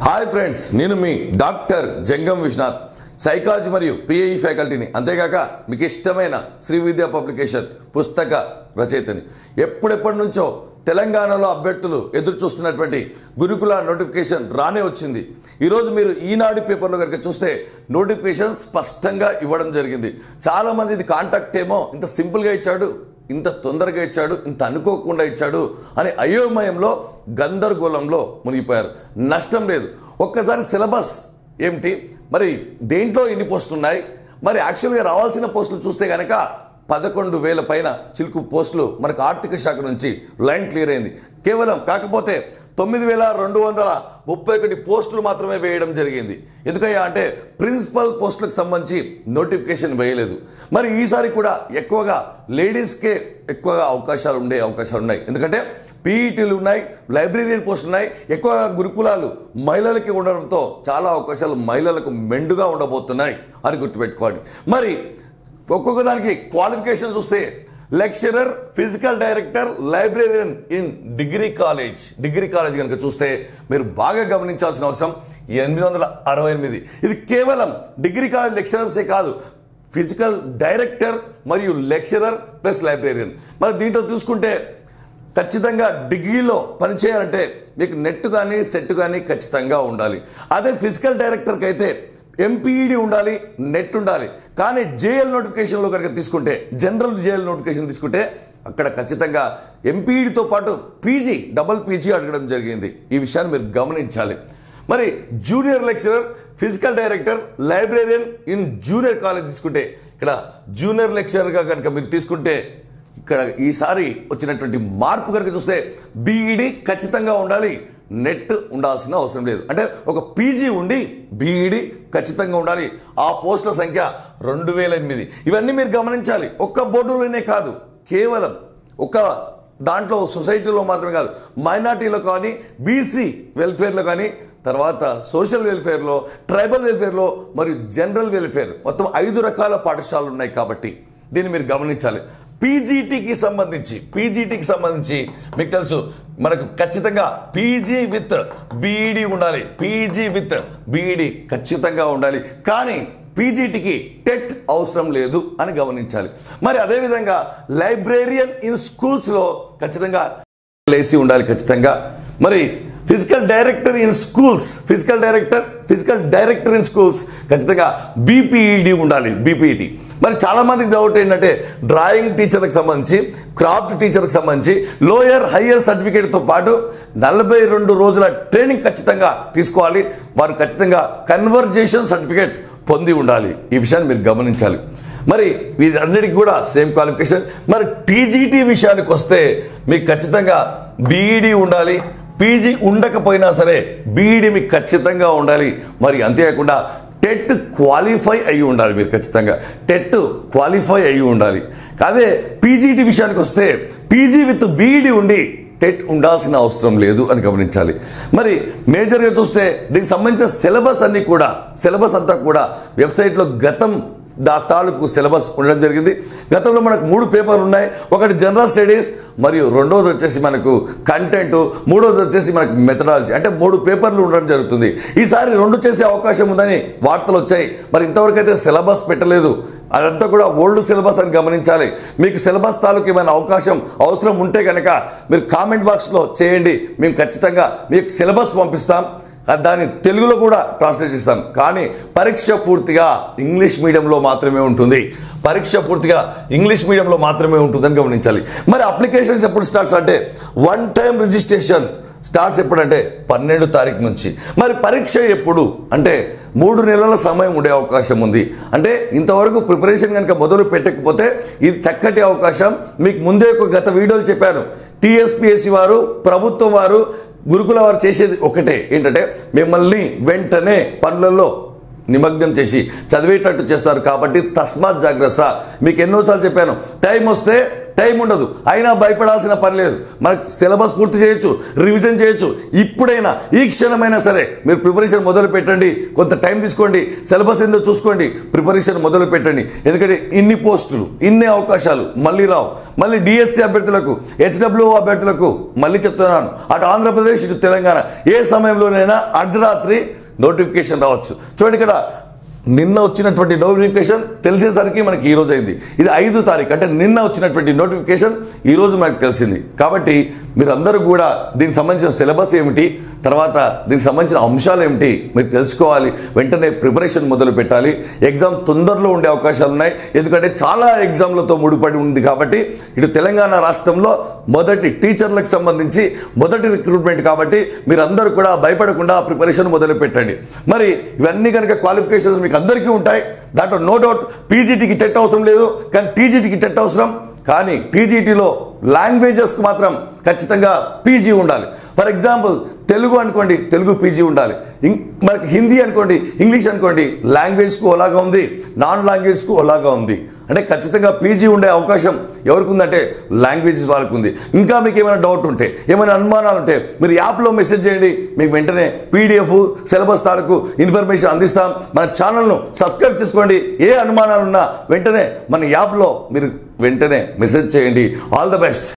hi friends నేను మీ doctor Jangam Vishwanath psychology మరియు పిఐఈ ఫ్యాకల్టీని అంతేకాక మీకు ఇష్టమైన శ్రీ విద్యా పబ్లికేషన్ పుస్తక రచయితని ఎప్పుడెప్పటి నుంచో తెలంగాణలో అభ్యర్థులు ఎదురు చూస్తున్నటువంటి గురుకుల నోటిఫికేషన్ రానే వచ్చింది ఈరోజు మీరు ఈనాడు పేపర్లో కనుక చూస్తే నోటిఫికేషన్ స్పష్టంగా ఇవ్వడం జరిగింది చాలామంది ఇది కాంటాక్ట్ ఏమో ఇంత సింపుల్గా ఇచ్చాడు ఇంత తొందరగా ఇచ్చాడు ఇంత అనుకోకుండా ఇచ్చాడు అని అయోమయంలో గందరగోళంలో మునిగిపోయారు నష్టం లేదు ఒక్కసారి సిలబస్ ఏమిటి మరి దేంట్లో ఎన్ని పోస్టులు ఉన్నాయి మరి యాక్చువల్గా రావాల్సిన పోస్టులు చూస్తే కనుక పదకొండు వేల పైన చిలుకు పోస్టులు మనకు ఆర్థిక శాఖ నుంచి లైన్ క్లియర్ అయింది కేవలం కాకపోతే తొమ్మిది వేల రెండు వందల ముప్పై ఒకటి పోస్టులు మాత్రమే వేయడం జరిగింది ఎందుకయ్యా అంటే ప్రిన్సిపల్ పోస్టులకు సంబంధించి నోటిఫికేషన్ వేయలేదు మరి ఈసారి కూడా ఎక్కువగా లేడీస్కే ఎక్కువగా అవకాశాలు ఉండే అవకాశాలు ఉన్నాయి ఎందుకంటే పీఈటీలు ఉన్నాయి లైబ్రరీయన్ పోస్టులు ఉన్నాయి ఎక్కువగా గురుకులాలు మహిళలకి ఉండడంతో చాలా అవకాశాలు మహిళలకు మెండుగా ఉండబోతున్నాయి అని గుర్తుపెట్టుకోండి మరి ఒక్కొక్క దానికి క్వాలిఫికేషన్ చూస్తే lecturer physical director librarian in degree college degree college కనుక చూస్తే మీరు బాగా గమనించాల్సిన అవసరం ఎనిమిది వందల అరవై ఎనిమిది ఇది కేవలం డిగ్రీ కాలేజ్ లెక్చరర్సే కాదు ఫిజికల్ డైరెక్టర్ మరియు లెక్చరర్ ప్లస్ లైబ్రేరియన్ మరి దీంట్లో చూసుకుంటే ఖచ్చితంగా డిగ్రీలో పనిచేయాలంటే మీకు నెట్ కానీ సెట్ కానీ ఖచ్చితంగా ఉండాలి అదే ఫిజికల్ డైరెక్టర్కి అయితే ఎంపీఈడి ఉండాలి నెట్ ఉండాలి కానీ జేఎల్ నోటిఫికేషన్లో కనుక తీసుకుంటే జనరల్ జేఎల్ నోటిఫికేషన్ తీసుకుంటే అక్కడ ఖచ్చితంగా ఎంపీఈడితో పాటు పీజీ డబల్ పీజీ అడగడం జరిగింది ఈ విషయాన్ని మీరు గమనించాలి మరి junior lecturer physical director librarian in junior college తీసుకుంటే ఇక్కడ జూనియర్ లెక్చరర్గా కనుక మీరు తీసుకుంటే ఇక్కడ ఈసారి వచ్చినటువంటి మార్పు కనుక చూస్తే బీఈడి ఖచ్చితంగా ఉండాలి నెట్ ఉండాల్సిన అవసరం లేదు అంటే ఒక పీజీ ఉండి బీఈడి ఖచ్చితంగా ఉండాలి ఆ పోస్టుల సంఖ్య రెండు వేల ఎనిమిది ఇవన్నీ మీరు గమనించాలి ఒక్క బోర్డులోనే కాదు కేవలం ఒక దాంట్లో సొసైటీలో మాత్రమే కాదు మైనార్టీలో కానీ బీసీ వెల్ఫేర్లో కానీ తర్వాత సోషల్ వెల్ఫేర్లో ట్రైబల్ వెల్ఫేర్లో మరియు జనరల్ వెల్ఫేర్ మొత్తం ఐదు రకాల పాఠశాలలు ఉన్నాయి కాబట్టి దీన్ని మీరు గమనించాలి పీజీటీకి సంబంధించి పీజీటీకి సంబంధించి మీకు తెలుసు మనకు ఖచ్చితంగా పీజీ విత్ బీఈడి ఉండాలి పీజీ విత్ బీఈడి ఖచ్చితంగా ఉండాలి కానీ పీజీటీకి టెట్ అవసరం లేదు అని గమనించాలి మరి అదేవిధంగా లైబ్రేరియన్ ఇన్ స్కూల్స్లో ఖచ్చితంగా లేసి ఉండాలి ఖచ్చితంగా మరి physical director in schools physical director physical director in schools ఖచ్చితంగా బీపీఈడి ఉండాలి బీపీఈటీ మరి చాలా మందికి డౌట్ ఏంటంటే డ్రాయింగ్ టీచర్కి సంబంధించి క్రాఫ్ట్ టీచర్కి సంబంధించి లోయర్ హయ్యర్ సర్టిఫికేట్తో పాటు నలభై రెండు రోజుల ట్రైనింగ్ ఖచ్చితంగా తీసుకోవాలి వారు ఖచ్చితంగా కన్వర్జేషన్ సర్టిఫికేట్ పొంది ఉండాలి ఈ విషయాన్ని మీరు గమనించాలి మరి వీరన్నిటికీ కూడా సేమ్ క్వాలిఫికేషన్ మరి టీజీటీ విషయానికి వస్తే మీకు ఖచ్చితంగా బీఈడి ఉండాలి పీజీ ఉండకపోయినా సరే బీఈడి మీకు ఖచ్చితంగా ఉండాలి మరి అంతేకాకుండా టెట్ క్వాలిఫై అయి ఉండాలి మీరు ఖచ్చితంగా టెట్ క్వాలిఫై అయి ఉండాలి అదే పీజీటీ విషయానికి వస్తే పీజీ విత్ బీఈడి ఉండి టెట్ ఉండాల్సిన అవసరం లేదు అని గమనించాలి మరి మేజర్గా చూస్తే దీనికి సంబంధించిన సిలబస్ అన్ని కూడా సిలబస్ అంతా కూడా వెబ్సైట్లో గతం దా తాలూకు సిలబస్ ఉండడం జరిగింది గతంలో మనకు మూడు పేపర్లు ఉన్నాయి ఒకటి జనరల్ స్టడీస్ మరియు రెండోది వచ్చేసి మనకు కంటెంట్ మూడోది వచ్చేసి మనకు మెథడాలజీ అంటే మూడు పేపర్లు ఉండడం జరుగుతుంది ఈసారి రెండు చేసే అవకాశం ఉందని వార్తలు వచ్చాయి మరి ఇంతవరకు అయితే సిలబస్ పెట్టలేదు అదంతా కూడా ఓల్డ్ సిలబస్ అని గమనించాలి మీకు సిలబస్ తాలూకు ఏమైనా అవకాశం అవసరం ఉంటే కనుక మీరు కామెంట్ బాక్స్లో చేయండి మేము ఖచ్చితంగా మీకు సిలబస్ పంపిస్తాం దాన్ని తెలుగులో కూడా ట్రాన్స్లేట్ చేస్తాం కానీ పరీక్ష పూర్తిగా ఇంగ్లీష్ మీడియంలో మాత్రమే ఉంటుంది పరీక్ష పూర్తిగా ఇంగ్లీష్ మీడియంలో మాత్రమే ఉంటుందని గమనించాలి మరి అప్లికేషన్స్ ఎప్పుడు స్టార్ట్స్ అంటే వన్ టైం రిజిస్ట్రేషన్ స్టార్ట్స్ ఎప్పుడంటే పన్నెండు తారీఖు నుంచి మరి పరీక్ష ఎప్పుడు అంటే మూడు నెలల సమయం ఉండే అవకాశం ఉంది అంటే ఇంతవరకు ప్రిపరేషన్ కనుక మొదలు పెట్టకపోతే ఇది చక్కటి అవకాశం మీకు ముందే ఒక గత వీడియోలు చెప్పాను టీఎస్పిఎస్సి వారు ప్రభుత్వం వారు గురుకుల వారు చేసేది ఒకటే ఏంటంటే మిమ్మల్ని వెంటనే పనులలో నిమగ్నం చేసి చదివేటట్టు చేస్తారు కాబట్టి తస్మాత్ జాగ్రత్త మీకు ఎన్నోసార్లు చెప్పాను టైం వస్తే టైం ఉండదు అయినా భయపడాల్సిన పని లేదు మనకు సిలబస్ పూర్తి చేయొచ్చు రివిజన్ చేయొచ్చు ఇప్పుడైనా ఈ క్షణమైనా సరే మీరు ప్రిపరేషన్ మొదలు పెట్టండి కొంత టైం తీసుకోండి సిలబస్ ఏందో చూసుకోండి ప్రిపరేషన్ మొదలు పెట్టండి ఎందుకంటే ఇన్ని పోస్టులు ఇన్ని అవకాశాలు మళ్ళీ రావు మళ్ళీ డిఎస్సి అభ్యర్థులకు హెచ్డబ్ల్యూ అభ్యర్థులకు మళ్ళీ చెప్తున్నాను అటు ఆంధ్రప్రదేశ్ ఇటు తెలంగాణ ఏ సమయంలోనైనా అర్ధరాత్రి నోటిఫికేషన్ రావచ్చు చూడండి ఇక్కడ నిన్న వచ్చినటువంటి నోటిఫికేషన్ తెలిసేసరికి మనకి ఈ రోజు అయింది ఇది ఐదు తారీఖు అంటే నిన్న వచ్చినటువంటి నోటిఫికేషన్ ఈ రోజు మనకు తెలిసింది కాబట్టి మీరు అందరూ కూడా దీనికి సంబంధించిన సిలబస్ ఏమిటి తర్వాత దీనికి సంబంధించిన అంశాలు ఏమిటి మీరు తెలుసుకోవాలి వెంటనే ప్రిపరేషన్ మొదలు పెట్టాలి ఎగ్జామ్ తొందరలో ఉండే అవకాశాలు ఉన్నాయి ఎందుకంటే చాలా ఎగ్జామ్లతో ముడిపడి ఉంది కాబట్టి ఇటు తెలంగాణ రాష్ట్రంలో మొదటి టీచర్లకు సంబంధించి మొదటి రిక్రూట్మెంట్ కాబట్టి మీరందరూ కూడా భయపడకుండా ప్రిపరేషన్ మొదలు పెట్టండి మరి ఇవన్నీ కనుక క్వాలిఫికేషన్స్ మీకు అందరికీ ఉంటాయి దాంట్లో నో డౌట్ పీజీటీకి టెట్ అవసరం లేదు కానీ టీజీటీకి టెట్ అవసరం కానీ టీజీటీలో లాంగ్వేజెస్కి మాత్రం ఖచ్చితంగా పీజీ ఉండాలి ఫర్ ఎగ్జాంపుల్ తెలుగు అనుకోండి తెలుగు పీజీ ఉండాలి ఇం- మనకి హిందీ అనుకోండి ఇంగ్లీష్ అనుకోండి లాంగ్వేజ్కు ఓలాగా ఉంది నాన్ లాంగ్వేజ్కు ఓలాగా ఉంది అంటే ఖచ్చితంగా పీజీ ఉండే అవకాశం ఎవరికి ఉందంటే లాంగ్వేజెస్ వాళ్ళకు ఉంది ఇంకా మీకు ఏమైనా డౌట్ ఉంటే ఏమైనా అనుమానాలు ఉంటే మీరు యాప్లో మెసేజ్ చేయండి మీకు వెంటనే పీడిఎఫ్ సిలబస్ తాలూకు ఇన్ఫర్మేషన్ అందిస్తాం మన ఛానల్ను సబ్స్క్రైబ్ చేసుకోండి ఏ అనుమానాలు ఉన్నా వెంటనే మన యాప్లో మీరు వెంటనే మెసేజ్ చేయండి ఆల్ ద బెస్ట్